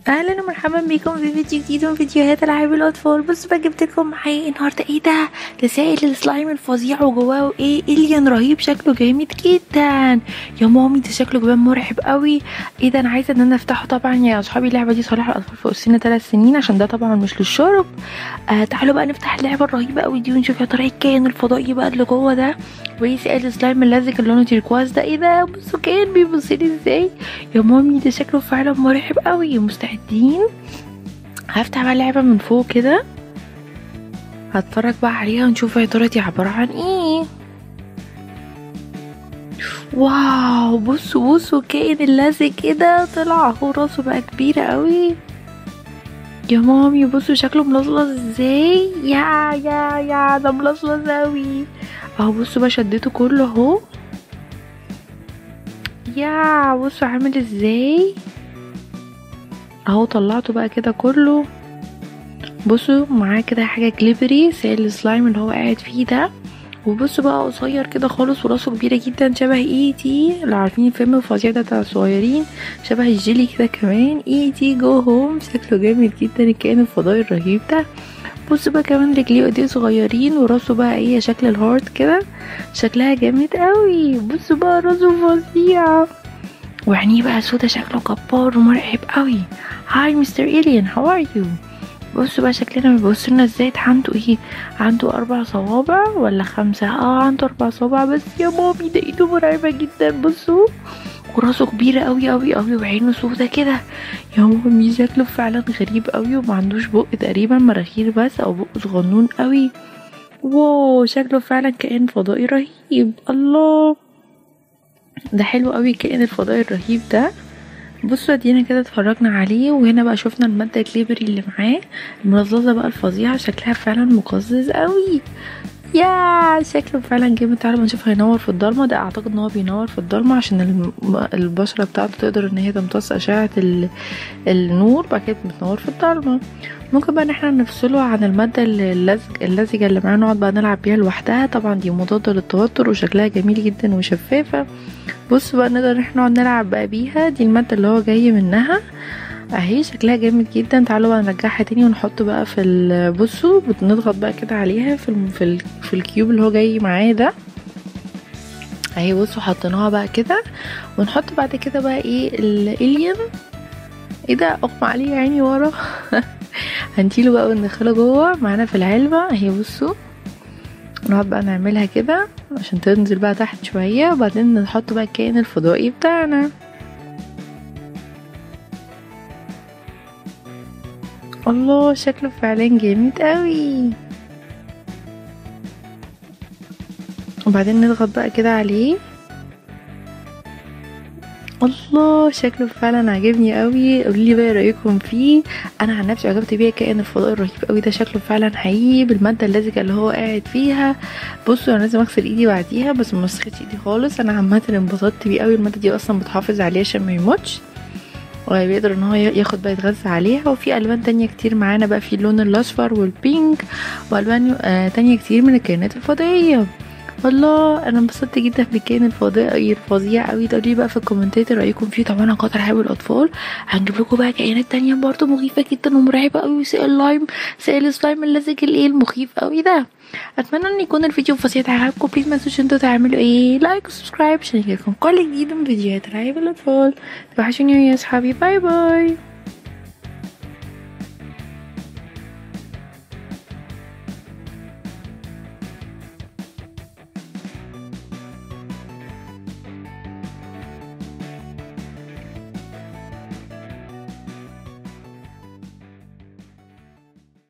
اهلا ومرحبا بكم في فيديو جديد من فيديوهات العاب الاطفال بصوا بقى جبت لكم معايا النهارده ايه ده ده سائل السلايم الفظيع وجواه ايه الين رهيب شكله جامد جدا يا مامي ده شكله كمان مرعب قوي ايه ده انا عايزه ان انا افتحه طبعا يا اصحابي اللعبه دي صالحه للاطفال فوق سن 3 سنين عشان ده طبعا مش للشرب آه تعالوا بقى نفتح اللعبه الرهيبه قوي دي ونشوف يا ترى ايه الكائن الفضائي بقى اللي جوه ده وايه سائل السلايم اللزج اللي لونه تيركواز ده ايه ده بصوا كائن بيبص لي ازاي يا مامي ده شكله فعلا مرعب قوي مستعدين هفتح بقى اللعبة من فوق كده هتفرج بقى عليها ونشوف يا ترى دي عبارة عن ايه واو بصوا بصوا الكائن اللزج كده طلع اهو راسه بقى كبيرة قوي يا مامي بصوا شكله ملصلص ازاي يا يا يا ده ملصلص قوي اهو بصوا بقى شدته كله اهو يا بصوا عامل ازاي اهو طلعته بقى كده كله بصوا معاه كده حاجه كليبري سائل السلايم اللي هو قاعد فيه ده وبصوا بقى قصير كده خالص وراسه كبيره جدا شبه اي تي اللي عارفين الفيلم الفظيع ده بتاع الصغيرين شبه الجيلي كده كمان اي تي جو هوم شكله جامد جدا الكائن الفضائي الرهيب ده بصوا بقى كمان رجليه وايديه صغيرين وراسه بقى ايه شكل الهارت كده شكلها جامد قوي بصوا بقى راسه فظيع وعينيه بقى سودا شكله جبار ومرعب قوي هاي مستر إليان هاو ار يو بصوا بقى شكلنا بيبص لنا ازاي عنده ايه عنده اربع صوابع ولا خمسة اه عنده اربع صوابع بس يا مامي ده ايده مرعبة جدا بصوا وراسه كبيرة قوي قوي قوي وعينه سودا كده يا مامي شكله فعلا غريب قوي وما عندوش بق تقريبا مراخير بس او بق صغنون قوي واو شكله فعلا كائن فضائي رهيب الله ده حلو قوي الكائن الفضائي الرهيب ده بصوا ادينا كده اتفرجنا عليه وهنا بقى شفنا المادة كليبري اللي معاه الملظظة بقى الفظيعة شكلها فعلا مقزز قوي يا شكله فعلا جامد تعالوا ما نشوف هينور في الضلمة ده اعتقد ان هو بينور في الضلمة عشان الم- البشرة بتاعته تقدر ان هي تمتص اشعة ال- النور بعد كده بتنور في الضلمة ممكن بقى ان احنا نفصله عن المادة اللزج اللزجة اللي معاه نقعد بقى نلعب بيها لوحدها طبعا دي مضادة للتوتر وشكلها جميل جدا وشفافة بص بقى نقدر ان احنا نقعد نلعب بقى بيها دي المادة اللي هو جاي منها اهي شكلها جامد جدا تعالوا بقى نرجعها تاني ونحط بقى في ال- بصوا بنضغط بقى كده عليها في الم- في, ال... في الكيوب اللي هو جاي معاه ده اهي بصوا حطيناها بقى كده ونحط بعد كده بقى ايه الالين ايه ده اغمى عليه يا عيني ورا هنشيله بقى وندخله جوه معانا في العلبة اهي بصوا نقعد بقى نعملها كده عشان تنزل بقى تحت شوية وبعدين نحط بقى الكائن الفضائي بتاعنا الله شكله فعلا جامد قوي وبعدين نضغط بقى كده عليه الله شكله فعلا عاجبني قوي قولوا لي بقى إيه رايكم فيه انا عن نفسي عجبت بيه كائن الفضاء الرهيب قوي ده شكله فعلا حقيقي بالماده اللزجه اللي هو قاعد فيها بصوا انا لازم اغسل ايدي بعديها بس ما مسختش ايدي خالص انا عامه انبسطت بيه قوي الماده دي اصلا بتحافظ عليه عشان ما يموتش وبيقدر ان هو ياخد بقى يتغذى عليها وفي الوان تانية كتير معانا بقى في اللون الاصفر والبينك والوان آه تانية كتير من الكائنات الفضائيه الله انا انبسطت جدا بالكائن الفضائي الفظيع قوي ده ليه بقى في الكومنتات رايكم فيه طبعا انا قطر حابب الاطفال هنجيب لكم بقى كائنات تانية برضه مخيفه جدا ومرعبه قوي وسائل لايم سائل السلايم اللزج الايه المخيف قوي ده اتمنى ان يكون الفيديو بسيط عجبكم بليز ما تنسوش انتوا تعملوا ايه لايك وسبسكرايب عشان يجيلكم كل جديد من فيديوهات العاب الاطفال توحشوني يا اصحابي باي باي